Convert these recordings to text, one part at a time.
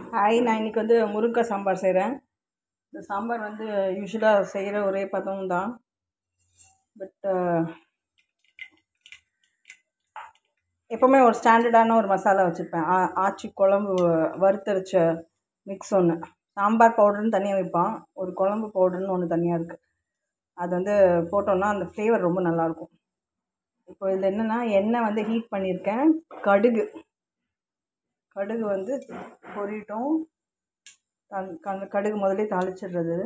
hi நான் இன்றைக்கி வந்து முருங்கைக்காய் சாம்பார் செய்கிறேன் இந்த சாம்பார் வந்து யூஸ்வலாக செய்கிற ஒரே பதம் தான் பட் எப்போவுமே ஒரு ஸ்டாண்டர்டான ஒரு மசாலா வச்சுருப்பேன் ஆ ஆச்சி குழம்பு வறுத்தரைச்ச மிக்ஸ் ஒன்று சாம்பார் பவுடர்னு தனியாக வைப்பான் ஒரு குழம்பு பவுடர்னு ஒன்று தனியாக இருக்குது அது வந்து போட்டோன்னா அந்த ஃப்ளேவர் ரொம்ப நல்லாயிருக்கும் இப்போ இதில் என்னென்னா எண்ணெய் வந்து ஹீட் பண்ணியிருக்கேன் கடுகு கடுகு வந்து பொரியட்டும் தன் அந்த கடுகு முதல்ல தாளிச்சிடுறது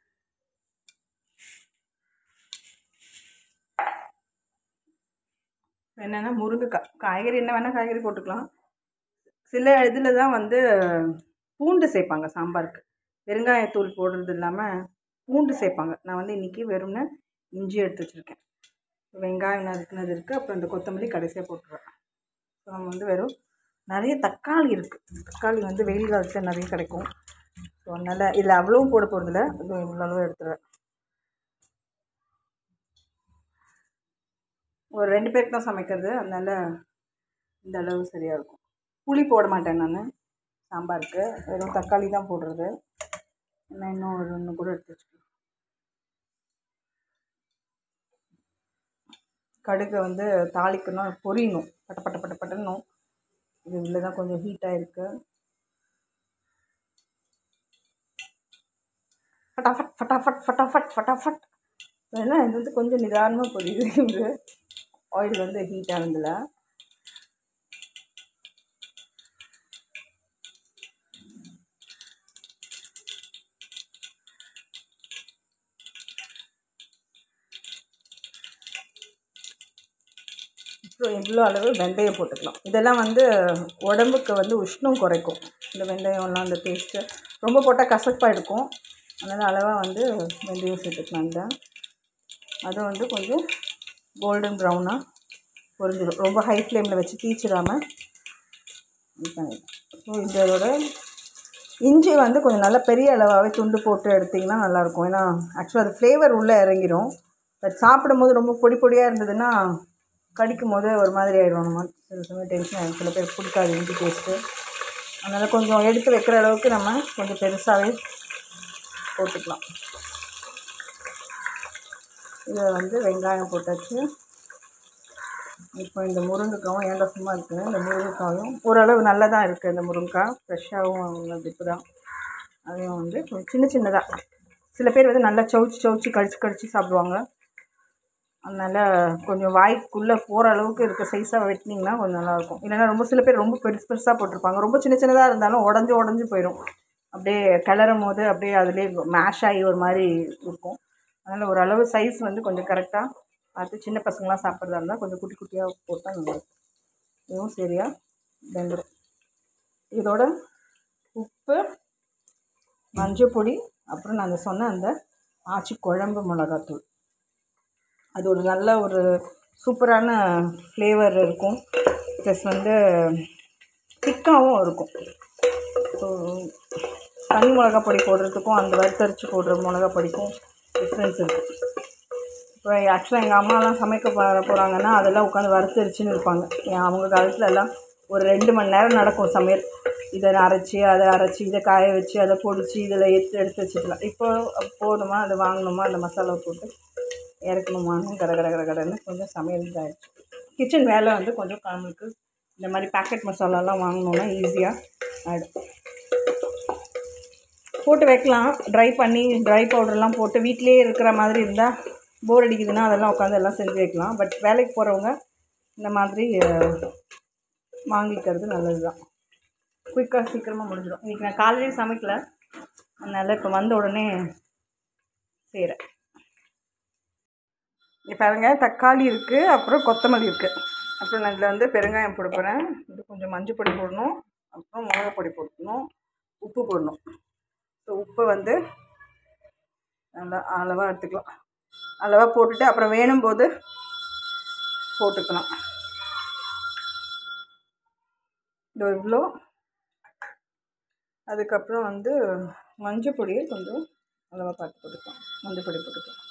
என்னென்னா முருங்கைக்காய் காய்கறி என்ன வேணால் காய்கறி போட்டுக்கலாம் சில இதில் தான் வந்து பூண்டு சேர்ப்பாங்க சாம்பாருக்கு பெருங்காயத்தூள் போடுறது இல்லாமல் பூண்டு சேர்ப்பாங்க நான் வந்து இன்றைக்கி வெறும்னு இஞ்சி எடுத்து வச்சுருக்கேன் வெங்காயம் நறுக்குனது இருக்குது அப்புறம் இந்த கொத்தமல்லி கடைசியாக போட்டுருவேன் ஸோ நம்ம வந்து வெறும் நிறைய தக்காளி இருக்குது தக்காளி வந்து வெயில் காலத்தில் நிறைய கிடைக்கும் ஸோ அதனால் இதில் அவ்வளோவும் போட போகிறதில்ல இது இவ்வளோ அளவு எடுத்துருவேன் ஒரு ரெண்டு பேருக்கு தான் சமைக்கிறது அதனால் இந்த அளவு சரியாக இருக்கும் புளி போட மாட்டேன் நான் சாம்பாருக்கு வெறும் தக்காளி தான் போடுறது நான் இன்னும் ஒரு ஒன்று கூட எடுத்து வச்சுக்கேன் கடுகை வந்து தாளிக்கணும் பொரியணும் பட்ட பட்ட பட்ட பட்டணும் இது இதில் தான் கொஞ்சம் ஹீட்டாக இருக்குது ஃபட்டாஃபட் ஃபட்டாஃபட் ஃபட்டாஃபட் ஃபட்டாஃபட் ஏன்னா இது வந்து கொஞ்சம் நிதானமாக பொரியுது இது ஆயில் வந்து ஹீட் ஆனதில் அப்புறம் எவ்வளோ அளவு வெந்தயம் போட்டுக்கலாம் இதெல்லாம் வந்து உடம்புக்கு வந்து உஷ்ணம் குறைக்கும் இந்த வெந்தயம்லாம் அந்த டேஸ்ட்டு ரொம்ப போட்டால் கசப்பாக இருக்கும் அதனால் அளவாக வந்து வெந்தயம் சேர்த்துக்கலாம் இந்த அதை வந்து கொஞ்சம் கோல்டன் ப்ரௌனாக பொரிஞ்சிடும் ரொம்ப ஹை ஃப்ளேமில் வச்சு தீச்சிடாமல் இது பண்ணிடலாம் ஸோ இதோட இஞ்சி வந்து கொஞ்சம் நல்லா பெரிய அளவாகவே துண்டு போட்டு எடுத்திங்கன்னா நல்லாயிருக்கும் ஏன்னா ஆக்சுவலாக அது ஃப்ளேவர் உள்ளே இறங்கிடும் பட் சாப்பிடும்போது ரொம்ப பொடி பொடியாக இருந்ததுன்னா கடிக்கும் போது ஒரு மாதிரி ஆகிடும் நம்ம சில சமயம் டென்ஷன் ஆகிடும் சில பேர் பிடிக்காது இஞ்சி டேஸ்ட்டு அதனால் கொஞ்சம் எடுத்து வைக்கிற அளவுக்கு நம்ம கொஞ்சம் பெருசாகவே போட்டுக்கலாம் இதை வந்து வெங்காயம் போட்டாச்சு இப்போ இந்த முருங்கைக்காவும் ஏன்டா சும்மா இருக்குது இந்த முருங்கைக்காயும் ஓரளவு நல்லா தான் இருக்குது இந்த முருங்கைக்காய் ஃப்ரெஷ்ஷாகவும் உள்ளது இப்போ தான் அதையும் வந்து கொஞ்சம் சின்ன சின்னதாக சில பேர் வந்து நல்லா சவுச்சு சவுச்சு கடிச்சு கடிச்சு சாப்பிடுவாங்க அதனால் கொஞ்சம் வாய்க்குள்ளே போகிற அளவுக்கு இருக்க சைஸாக வெட்டினீங்கன்னா கொஞ்சம் நல்லாயிருக்கும் இல்லைன்னா ரொம்ப சில பேர் ரொம்ப பெருசு பெருசாக போட்டிருப்பாங்க ரொம்ப சின்ன சின்னதாக இருந்தாலும் உடஞ்சி உடஞ்சி போயிடும் அப்படியே கிளறும் போது அப்படியே அதிலே மேஷ் ஆகி ஒரு மாதிரி இருக்கும் அதனால் ஓரளவு சைஸ் வந்து கொஞ்சம் கரெக்டாக பார்த்து சின்ன பசங்களாம் சாப்பிட்றதா இருந்தால் கொஞ்சம் குட்டி குட்டியாக போட்டால் நல்லாயிருக்கும் இதுவும் சரியாக வெந்துடும் இதோட உப்பு மஞ்சள் பொடி அப்புறம் நான் சொன்ன அந்த ஆச்சி குழம்பு மிளகாத்தூள் அது ஒரு நல்ல ஒரு சூப்பரான ஃப்ளேவர் இருக்கும் ப்ளஸ் வந்து திக்காகவும் இருக்கும் ஸோ தனி மிளகா பொடி போடுறதுக்கும் அந்த வறுத்தரிச்சு போடுற மிளகா பொடிக்கும் டிஃப்ரென்ஸ் இருக்குது இப்போ ஆக்சுவலாக எங்கள் அம்மாலாம் சமைக்க போகிற போகிறாங்கன்னா அதெல்லாம் உட்காந்து வறுத்தரிச்சுன்னு இருப்பாங்க ஏன் அவங்க காலத்தில் எல்லாம் ஒரு ரெண்டு மணி நேரம் நடக்கும் சமையல் இதை அரைச்சி அதை அரைச்சி இதை காய வச்சு அதை பொடிச்சு இதில் எடுத்து எடுத்து வச்சுக்கலாம் இப்போ போகணுமா அதை வாங்கணுமா அந்த மசாலாவை போட்டு இறக்கணுமான்னு கட கட கட கடன்னு கொஞ்சம் சமையல் இதாகிடுச்சு கிச்சன் வேலை வந்து கொஞ்சம் நம்மளுக்கு இந்த மாதிரி பேக்கெட் மசாலாலாம் வாங்கினோன்னா ஈஸியாக ஆகிடும் போட்டு வைக்கலாம் ட்ரை பண்ணி ட்ரை பவுடர்லாம் போட்டு வீட்டிலேயே இருக்கிற மாதிரி இருந்தால் போர் அடிக்குதுன்னா அதெல்லாம் உட்காந்து எல்லாம் செஞ்சு வைக்கலாம் பட் வேலைக்கு போகிறவங்க இந்த மாதிரி வாங்கிக்கிறது நல்லது தான் குயிக்காக சீக்கிரமாக முடிஞ்சிடும் இன்றைக்கி நான் காலையிலேயே சமைக்கல அதனால் இப்போ வந்த உடனே செய்கிறேன் இப்போ பாருங்க தக்காளி இருக்குது அப்புறம் கொத்தமல்லி இருக்குது அப்புறம் நான் இதில் வந்து பெருங்காயம் போட போகிறேன் இது கொஞ்சம் மஞ்சள் பொடி போடணும் அப்புறம் மிளகா பொடி போடணும் உப்பு போடணும் ஸோ உப்பு வந்து நல்லா அளவாக எடுத்துக்கலாம் அளவாக போட்டுட்டு அப்புறம் வேணும் போது போட்டுக்கலாம் இது இவ்வளோ அதுக்கப்புறம் வந்து மஞ்சள் பொடியை கொஞ்சம் அளவாக பார்த்து போட்டுக்கலாம் மஞ்சள் பொடி போட்டுக்கலாம்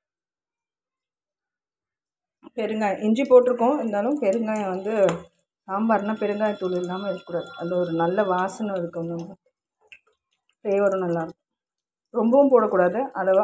பெருங்காயம் இஞ்சி போட்டிருக்கோம் இருந்தாலும் பெருங்காயம் வந்து சாம்பார்னால் பெருங்காயத்தூள் இல்லாமல் இருக்கக்கூடாது அது ஒரு நல்ல வாசனை இருக்கணும் ஃப்ளேவரும் நல்லாயிருக்கும் ரொம்பவும் போடக்கூடாது அளவாக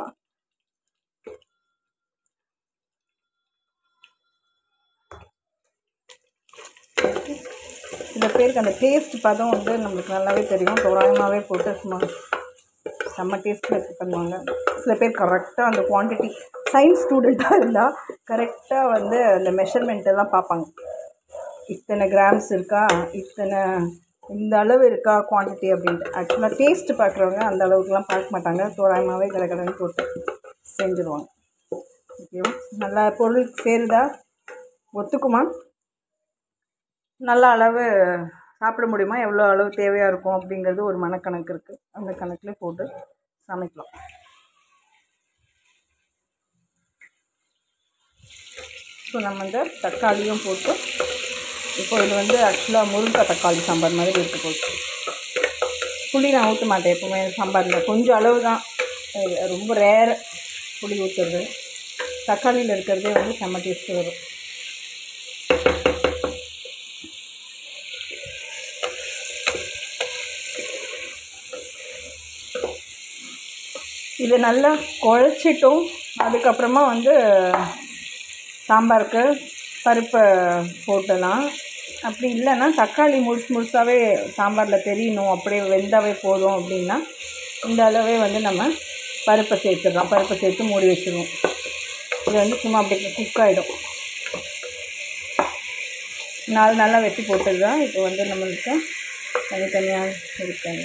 சில பேருக்கு அந்த டேஸ்ட் பதம் வந்து நம்மளுக்கு நல்லாவே தெரியும் தோராயமாகவே போட்டு சும்மா செம்ம டேஸ்ட்டில் இது பண்ணுவாங்க சில பேர் கரெக்டாக அந்த குவான்டிட்டி சயின்ஸ் ஸ்டூடெண்ட்டாக இருந்தால் கரெக்டாக வந்து அந்த மெஷர்மெண்ட் எல்லாம் பார்ப்பாங்க இத்தனை கிராம்ஸ் இருக்கா இத்தனை இந்த அளவு இருக்கா குவான்டிட்டி அப்படின்ட்டு ஆக்சுவலாக டேஸ்ட் பார்க்குறவங்க அந்த அளவுக்குலாம் பார்க்க மாட்டாங்க தோராயமாகவே கடகடன்னு போட்டு செஞ்சுருவாங்க ஓகேவா நல்லா பொருள் சேருதா ஒத்துக்குமா நல்ல அளவு சாப்பிட முடியுமா எவ்வளோ அளவு தேவையாக இருக்கும் அப்படிங்கிறது ஒரு மனக்கணக்கு இருக்குது அந்த கணக்கில் போட்டு சமைக்கலாம் ஸோ நம்ம இந்த தக்காளியும் போட்டு இப்போ இது வந்து ஆக்சுவலாக முருங்கைக்காய் தக்காளி சாம்பார் மாதிரி இருக்க போகுது புளி நான் ஊற்ற மாட்டேன் எப்பவுமே சாம்பாரில் கொஞ்சம் அளவு தான் அஹ் ரொம்ப ரேர் புளி ஊற்றுறது தக்காளியில் இருக்கிறதே வந்து செம்ம டேஸ்ட்டு வரும் இதை நல்லா குழச்சிட்டும் அதுக்கப்புறமா வந்து சாம்பாருக்கு பருப்பை போட்டலாம் அப்படி இல்லைன்னா தக்காளி முழுசு முழுசாகவே சாம்பாரில் தெரியணும் அப்படியே வெந்தாவே போதும் அப்படின்னா இந்த அளவே வந்து நம்ம பருப்பை சேர்த்துடலாம் பருப்பை சேர்த்து மூடி வச்சுருவோம் இது வந்து சும்மா அப்படி குக் ஆகிடும் நாலு நல்லா வெட்டி போட்டது தான் இப்போ வந்து நம்மளுக்கு தனித்தனியாக இருக்காங்க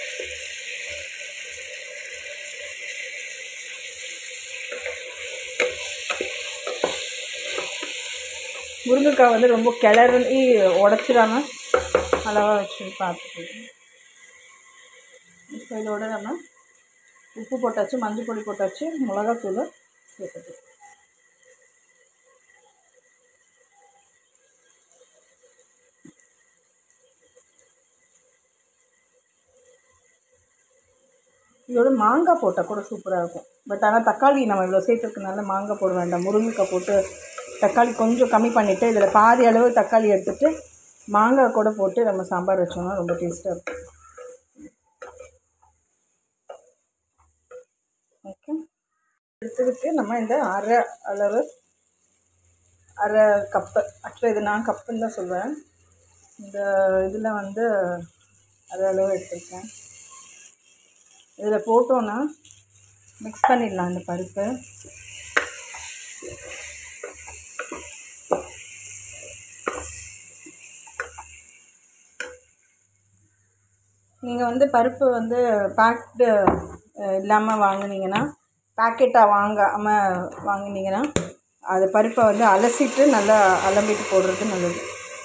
முருங்கைக்காய் வந்து ரொம்ப கிளறி உடச்சிடாம அளவாக வச்சு பார்த்துக்கணும் இப்போ இதோட நம்ம உப்பு போட்டாச்சு மஞ்சள் பொடி போட்டாச்சு மிளகாத்தூள் சேர்த்துட்டு இதோட மாங்காய் போட்டால் கூட சூப்பராக இருக்கும் பட் ஆனால் தக்காளி நம்ம இவ்வளோ சேர்த்துருக்கனால மாங்காய் போட வேண்டாம் முருங்கைக்காய் போட்டு தக்காளி கொஞ்சம் கம்மி பண்ணிவிட்டு இதில் பாதி அளவு தக்காளி எடுத்துட்டு மாங்காய் கூட போட்டு நம்ம சாம்பார் வச்சோம்னா ரொம்ப டேஸ்ட்டாக இருக்கும் ஓகே எடுத்துக்கிட்டு நம்ம இந்த அரை அளவு அரை கப்பு ஆக்சுவலாக இது நான் கப்புன்னு தான் சொல்வேன் இந்த இதில் வந்து அரை அளவு எடுத்துருக்கேன் இதில் போட்டோன்னா மிக்ஸ் பண்ணிடலாம் இந்த பருப்பு நீங்கள் வந்து பருப்பு வந்து பேக்டு இல்லாமல் வாங்குனீங்கன்னா பேக்கெட்டாக வாங்காமல் வாங்குனீங்கன்னா அது பருப்பை வந்து அலசிட்டு நல்லா அலம்பிட்டு போடுறது நல்லது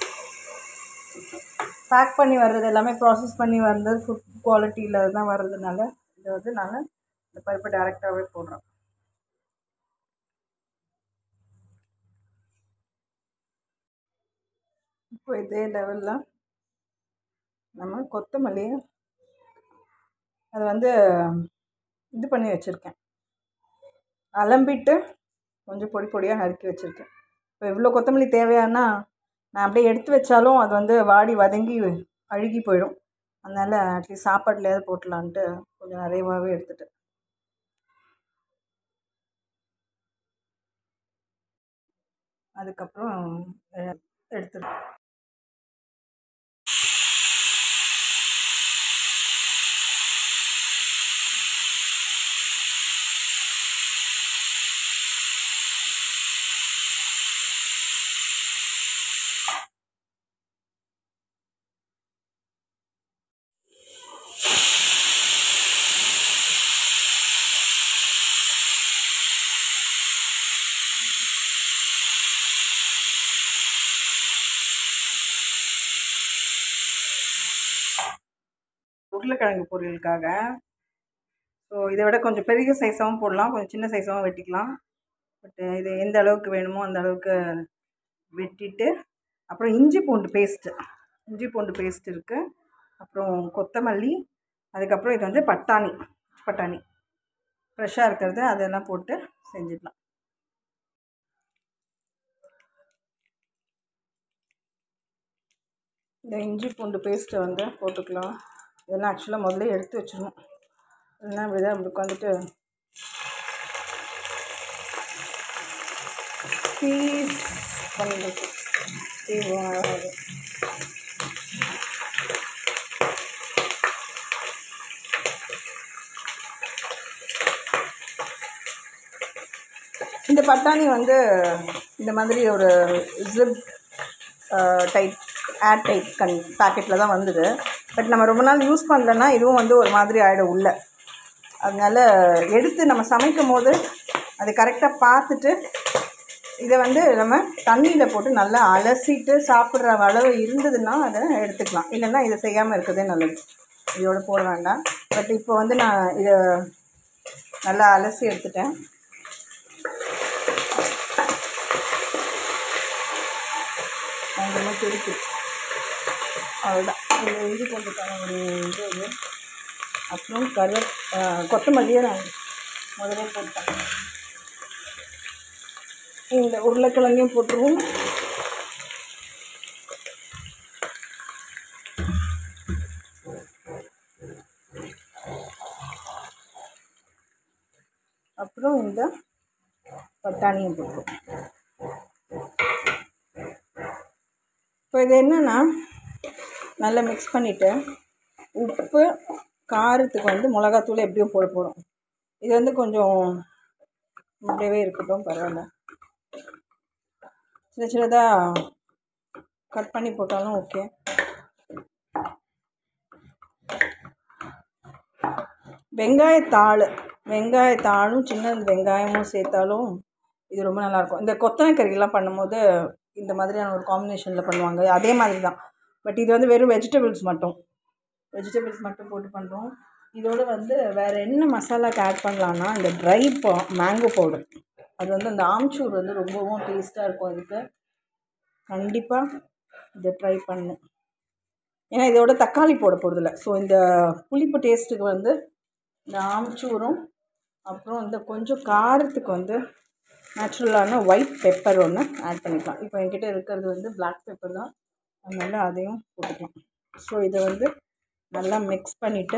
பேக் பண்ணி வர்றது எல்லாமே ப்ராசஸ் பண்ணி வர்றது ஃபுட் குவாலிட்டியில் தான் வர்றதுனால இதை வந்து நான் இந்த பருப்பை டேரெக்டாகவே போடுறேன் இப்போ இதே லெவலில் நம்ம கொத்தமல்லி அது வந்து இது பண்ணி வச்சுருக்கேன் அலம்பிட்டு கொஞ்சம் பொடி பொடியாக நறுக்கி வச்சுருக்கேன் இப்போ இவ்வளோ கொத்தமல்லி தேவையானா நான் அப்படியே எடுத்து வச்சாலும் அது வந்து வாடி வதங்கி அழுகி போயிடும் அதனால் அட்லீஸ்ட் சாப்பாட்லையாவது போட்டலான்ட்டு கொஞ்சம் நிறையவாகவே எடுத்துட்டேன் அதுக்கப்புறம் எடுத்துருக்கேன் உருளைக்கிழங்கு பொரியலுக்காக ஸோ இதை விட கொஞ்சம் பெரிய சைஸாகவும் போடலாம் கொஞ்சம் சின்ன சைஸாகவும் வெட்டிக்கலாம் பட்டு இது எந்த அளவுக்கு வேணுமோ அந்த அளவுக்கு வெட்டிட்டு அப்புறம் இஞ்சி பூண்டு பேஸ்ட்டு இஞ்சி பூண்டு பேஸ்ட் இருக்குது அப்புறம் கொத்தமல்லி அதுக்கப்புறம் இது வந்து பட்டாணி பட்டாணி ஃப்ரெஷ்ஷாக இருக்கிறது அதெல்லாம் போட்டு செஞ்சிடலாம் இந்த இஞ்சி பூண்டு பேஸ்ட்டை வந்து போட்டுக்கலாம் இதெல்லாம் ஆக்சுவலாக முதல்ல எடுத்து வச்சிடணும் இல்லைன்னா இப்படி தான் இப்படி உட்காந்துட்டு பீஸ் பண்ணிட்டு தீவிரம் இந்த பட்டாணி வந்து இந்த மாதிரி ஒரு ஜிப் டைப் ஏர் டைப் கன் பேக்கெட்டில் தான் வந்தது பட் நம்ம ரொம்ப நாள் யூஸ் பண்ணலன்னா இதுவும் வந்து ஒரு மாதிரி ஆகிடும் உள்ள அதனால எடுத்து நம்ம சமைக்கும் போது அதை கரெக்டாக பார்த்துட்டு இதை வந்து நம்ம தண்ணியில் போட்டு நல்லா அலசிட்டு சாப்பிட்ற அளவு இருந்ததுன்னா அதை எடுத்துக்கலாம் இல்லைன்னா இதை செய்யாமல் இருக்கிறதே நல்லது இதோட போட வேண்டாம் பட் இப்போ வந்து நான் இதை நல்லா அலசி எடுத்துட்டேன் கொஞ்சமாக திருப்பி அவ்வளோதான் இந்த இஞ்சி பூண்டுக்கான ஒரு இது இது அப்புறம் கருவே கொத்தமல்லியை நான் முதல்ல போட்டேன் இந்த உருளைக்கிழங்கையும் போட்டுருவோம் அப்புறம் இந்த பட்டாணியும் போட்டுருவோம் இப்போ இது என்னென்னா நல்லா மிக்ஸ் பண்ணிவிட்டு உப்பு காரத்துக்கு வந்து மிளகாத்தூள் எப்படியும் போட போகிறோம் இது வந்து கொஞ்சம் இப்படியவே இருக்கட்டும் பரவாயில்ல சின்ன சின்னதாக கட் பண்ணி போட்டாலும் ஓகே வெங்காயத்தாள் வெங்காயத்தாளும் சின்ன வெங்காயமும் சேர்த்தாலும் இது ரொம்ப நல்லாயிருக்கும் இந்த கொத்தனை கறியெல்லாம் பண்ணும்போது இந்த மாதிரியான ஒரு காம்பினேஷனில் பண்ணுவாங்க அதே மாதிரி தான் பட் இது வந்து வெறும் வெஜிடபிள்ஸ் மட்டும் வெஜிடபிள்ஸ் மட்டும் போட்டு பண்ணுறோம் இதோடு வந்து வேறு என்ன மசாலாக்கு ஆட் பண்ணலான்னா இந்த ட்ரை பா மேங்கோ பவுடர் அது வந்து அந்த ஆம்ச்சூர் வந்து ரொம்பவும் டேஸ்ட்டாக இருக்கும் இதுக்கு கண்டிப்பாக இதை ட்ரை பண்ணணும் ஏன்னா இதோட தக்காளி போட போகிறதில்ல ஸோ இந்த புளிப்பு டேஸ்ட்டுக்கு வந்து இந்த ஆம்ச்சூரும் அப்புறம் இந்த கொஞ்சம் காரத்துக்கு வந்து நேச்சுரலான ஒயிட் பெப்பர் ஒன்று ஆட் பண்ணிக்கலாம் இப்போ என்கிட்ட இருக்கிறது வந்து பிளாக் பெப்பர் தான் அதனால் அதையும் போட்டுக்கலாம் ஸோ இதை வந்து நல்லா மிக்ஸ் பண்ணிவிட்டு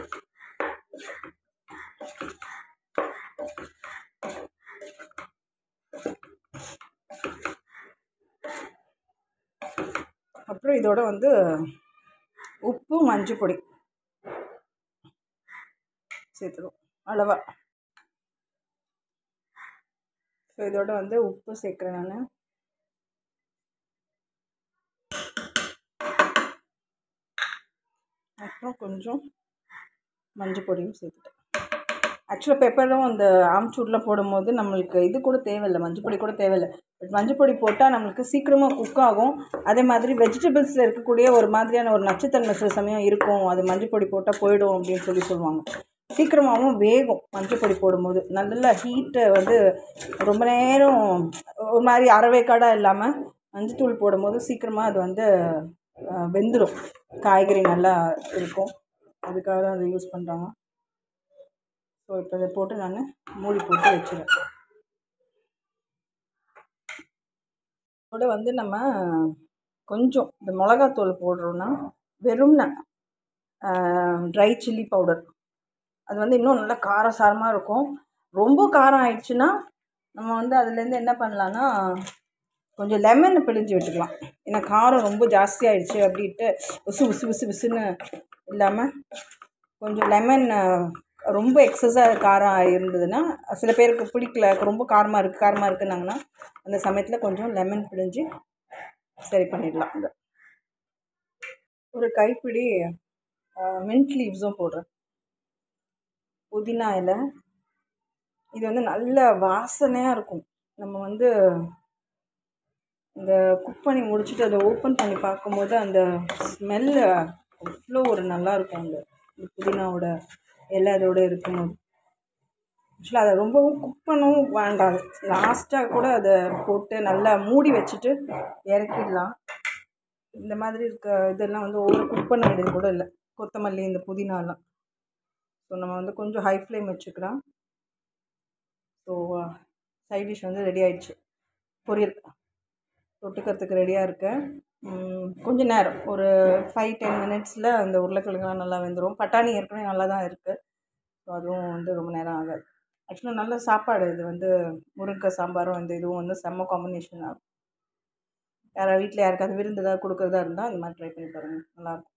அப்புறம் இதோட வந்து உப்பு மஞ்சள் பொடி சேர்த்துருவோம் அளவா ஸோ இதோட வந்து உப்பு சேர்க்குறேன் நான் அப்புறம் கொஞ்சம் மஞ்சள் பொடியும் சேர்த்துட்டேன் ஆக்சுவலாக பெப்பரும் அந்த ஆம்ச்சூர்லாம் போடும்போது நம்மளுக்கு இது கூட தேவையில்லை மஞ்சள் பொடி கூட தேவையில்லை பட் மஞ்சள் பொடி போட்டால் நம்மளுக்கு சீக்கிரமாக குக் ஆகும் அதே மாதிரி வெஜிடபிள்ஸில் இருக்கக்கூடிய ஒரு மாதிரியான ஒரு நச்சுத்தன்மை சில சமயம் இருக்கும் அது மஞ்சள் பொடி போட்டால் போயிடும் அப்படின்னு சொல்லி சொல்லுவாங்க சீக்கிரமாகவும் வேகும் மஞ்சள் பொடி போடும்போது நல்ல ஹீட்டை வந்து ரொம்ப நேரம் ஒரு மாதிரி அரைவேக்காடாக இல்லாமல் மஞ்சத்தூள் போடும்போது சீக்கிரமாக அது வந்து வெந்துடும் காய்கறி நல்லா இருக்கும் அதுக்காக தான் அதை யூஸ் பண்ணுறாங்க ஸோ இப்போ இதை போட்டு நான் மூடி போட்டு வச்சுருவேன் இதோட வந்து நம்ம கொஞ்சம் இந்த மிளகாத்தூள் போடுறோன்னா வெறும்ன ட்ரை சில்லி பவுடர் அது வந்து இன்னும் நல்லா காரசாரமாக இருக்கும் ரொம்ப காரம் ஆயிடுச்சுன்னா நம்ம வந்து அதுலேருந்து என்ன பண்ணலான்னா கொஞ்சம் லெமன் பிழிஞ்சு விட்டுக்கலாம் ஏன்னா காரம் ரொம்ப ஜாஸ்தி ஆயிடுச்சு அப்படின்ட்டு உசு உசு உசு உசுன்னு இல்லாமல் கொஞ்சம் லெமன் ரொம்ப எக்ஸஸாக காரம் இருந்ததுன்னா சில பேருக்கு பிடிக்கல ரொம்ப காரமாக இருக்குது காரமாக இருக்குன்னாங்கன்னா அந்த சமயத்தில் கொஞ்சம் லெமன் பிழிஞ்சு சரி பண்ணிடலாம் இந்த ஒரு கைப்பிடி மின்ட் லீவ்ஸும் போடுறேன் புதினா இலை இது வந்து நல்ல வாசனையாக இருக்கும் நம்ம வந்து இந்த குக் பண்ணி முடிச்சுட்டு அதை ஓப்பன் பண்ணி பார்க்கும்போது அந்த ஸ்மெல்லு அவ்வளோ ஒரு நல்லா இருக்கும் அந்த இந்த புதினாவோட இலை அதோட இருக்கும்போது ஆக்சுவலாக அதை ரொம்பவும் குக் பண்ணவும் வேண்டாம் லாஸ்ட்டாக கூட அதை போட்டு நல்லா மூடி வச்சுட்டு இறக்கிடலாம் இந்த மாதிரி இருக்க இதெல்லாம் வந்து ஓவர் குக் பண்ண வேண்டியது கூட இல்லை கொத்தமல்லி இந்த புதினாலாம் ஸோ நம்ம வந்து கொஞ்சம் ஹை ஃப்ளேம் வச்சுக்கலாம் ஸோ சைட் டிஷ் வந்து ரெடி ஆயிடுச்சு பொரியல் தொட்டுக்கிறதுக்கு ரெடியாக இருக்கு கொஞ்ச நேரம் ஒரு ஃபைவ் டென் மினிட்ஸில் அந்த உருளைக்கிழங்குலாம் நல்லா வெந்துடும் பட்டாணி ஏற்கனவே நல்லா தான் இருக்குது ஸோ அதுவும் வந்து ரொம்ப நேரம் ஆகாது ஆக்சுவலாக நல்ல சாப்பாடு இது வந்து முருங்கைக்காய் சாம்பாரும் இந்த இதுவும் வந்து செம்ம காம்பினேஷனாக யாராவது வீட்டில் யாருக்காவது விருந்து ஏதாவது கொடுக்குறதா இருந்தால் இந்த மாதிரி ட்ரை பண்ணி பாருங்கள் நல்லாயிருக்கும்